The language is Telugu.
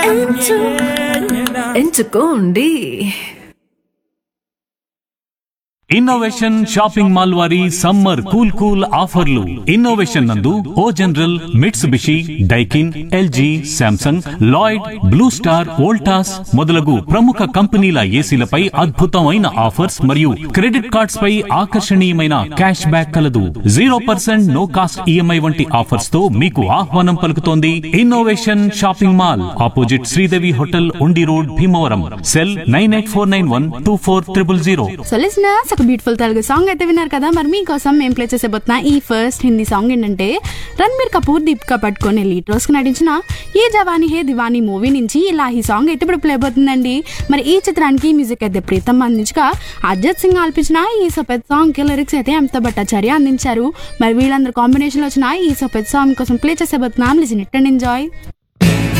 ఎంచుకోండి ఇన్నోవేషన్ షాపింగ్ మాల్ వారి సమ్మర్ కూల్ కూల్ ఆఫర్లు ఇన్నోవేషన్ నందు O General Mitsubishi Daikin LG Samsung Lloyd Blue Star Voltas మొదలగు ప్రముఖ కంపెనీల ఏసీలపై అద్భుతమైన ఆఫర్స్ మరియు క్రెడిట్ కార్డ్స్ పై ఆకర్షణీయమైన క్యాష్ బ్యాక్ కలదు zero percent no cost EMI వంటి ఆఫర్స్ తో మీకు ఆహ్వానం పలుకుతోంది innovation shopping mall opposite Sridevi hotel Undi road Bhimavaram cell nine eight four nine one two four triple zero so listeners ఒక బ్యూటిఫుల్ తెలుగు సాంగ్ అయితే విన్నారు కదా మరి మీకోసం మేము ప్లే చేసేబోతున్న ఈ ఫస్ట్ హిందీ సాంగ్ ఏంటంటే రణ్బీర్ కపూర్ దీపికా పట్టుకొని లీడ్ రోస్ కి నటించిన ఏ జవానీ హే దివానీ మూవీ నుంచి ఇలా ఈ సాంగ్ అయితే ఇప్పుడు ప్లే అవుతుందండి మరి ఈ చిత్రానికి మ్యూజిక్ అయితే ప్రీతం అందించగా అజిత్ సింగ్ ఆల్పించిన ఈ సఫెద్ సాంగ్ కి లిరిక్స్ అయితే అమితాబ్ భట్టాచార్య అందించారు మరి వీళ్ళందరూ కాంబినేషన్ లో వచ్చిన ఈ సఫెద్ సాంగ్ కోసం ప్లే చేసేబోతున్నాం లిసన్ ఇట్ అండ్ ఎంజాయ్